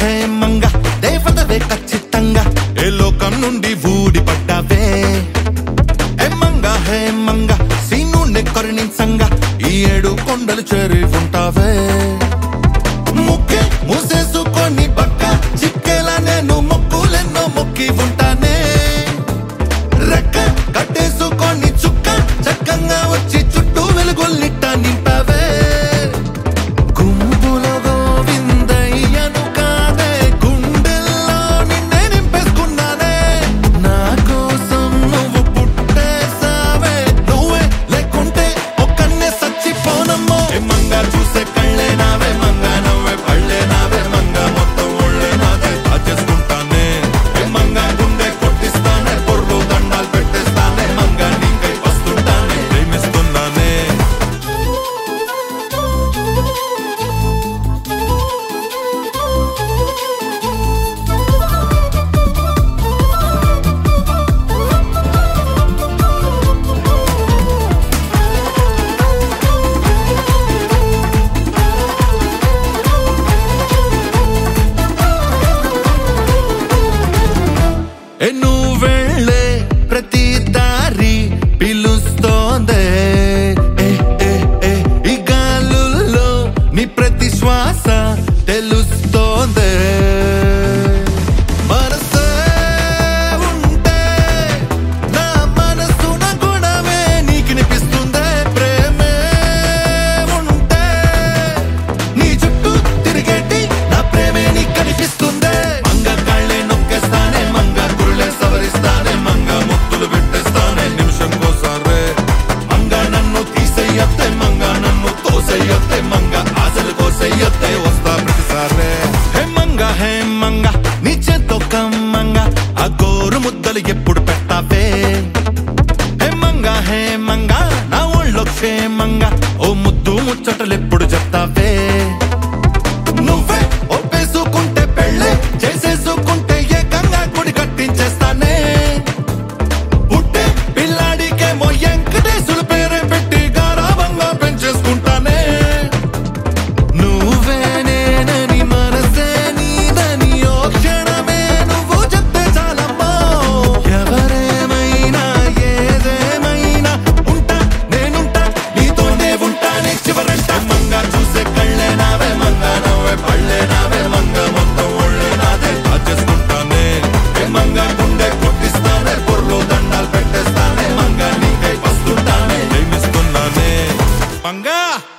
హే మంగ దేవతవే ఖచ్చితంగా ఏ లోకం నుండి ఊడిపడ్డావే ఏ మంగ హే మంగ సీను కరుణించంగా ఈ ఏడు కొండలు చేరి ఉంటావే ముక్కే మూసేసుకొని పక్క చిక్కేలా నేను మొక్కులెన్నో మొక్కి ఉంటానే రెక్క కట్టేసుకొని చుక్క చక్కంగా వచ్చి చుట్టూ వెలుగుల్నిట్ట నింపావే గుంపులో గోవిందయ్యను కాదే గుండెల్లో నిన్నే నింపేసుకున్నానే నా కోసం నువ్వు పుట్టేసావే నువ్వే లేకుంటే ఒక్కనే సచ్చిపోనమ్మో ఏ మంగ చూసే కళ్ళే నావే మంగ నవ్వే పళ్ళే నావే మంగ మొత్తం ఒళ్ళే నాదే దాచేసుకుంటానే ఏ మంగ గుండె కొట్టిస్తానే పొర్లు దండాలు పెట్టేస్తానే మంగ నీకై వస్తుంటానే ప్రేమిస్తున్నానే ఏ నువ్వు వెళ్ళే ప్రతి దారి పిలుస్తోందే ఏ, ఏ, ఏ, ఈ గాలుల్లో నీ ప్రతి శ్వాస తెలుస్తోందే మనసే ఉంటే నా మనసున గుణమే నీకు నిపిస్తుందే ప్రేమే ఉంటే నీ చుట్టూ తిరిగేటి నా ప్రేమే నీకు కనిపిస్తుందే మంగ కాళ్ళే నొక్కేస్తానే మంగ కురులే సవరిస్తానే మంగ ముత్తులు పెట్టేస్తానే నిమిషం కోసారే మంగ నన్ను తీసేయత్తే మంగ నన్ను తోసేయత్తే మంగ ఆశలు కోసేయత్తే వస్తా ప్రతిసారే హే మంగ హే మంగ నీ చేత్తో కమ్మంగ ఆ గోరు ముద్దలు ఎప్పుడు పెట్టావే హే మంగ హే మంగ నా ఒళ్ళో క్షేమంగా ఓ ముద్దు ముచ్చటలు ఎప్పుడు చెప్తావే నువ్వే ఒప్పేసుకుంటే పెళ్ళే చేసేసుకుంటే ఏకంగా గుడి కట్టించేస్తానే పుట్టే పిల్లాడికేమో వెంకటేశుల పేరే పెట్టి గారాబంగా పెంచేసుకుంటానే నువ్వే నేనని మనసే నీదని ఓ క్షణమే నువ్వు చెప్తే చాలమ్మా ఎవరేమైనా ఏదేమైనా ఉంటా నేనుంటా నీతోనే ఉంటానే చివరంట మంగ చూసే కళ్ళే నావే మంగ నవ్వే పళ్ళే నావే మంగ మొత్తం ఒళ్ళే నాదే దాచేసుకుంటానే ఏ మంగ గుండె కొట్టిస్తానే పొర్లు దండాలు పెట్టేస్తానే మంగ నీకై వస్తుంటానే ప్రేమిస్తున్నానే మంగా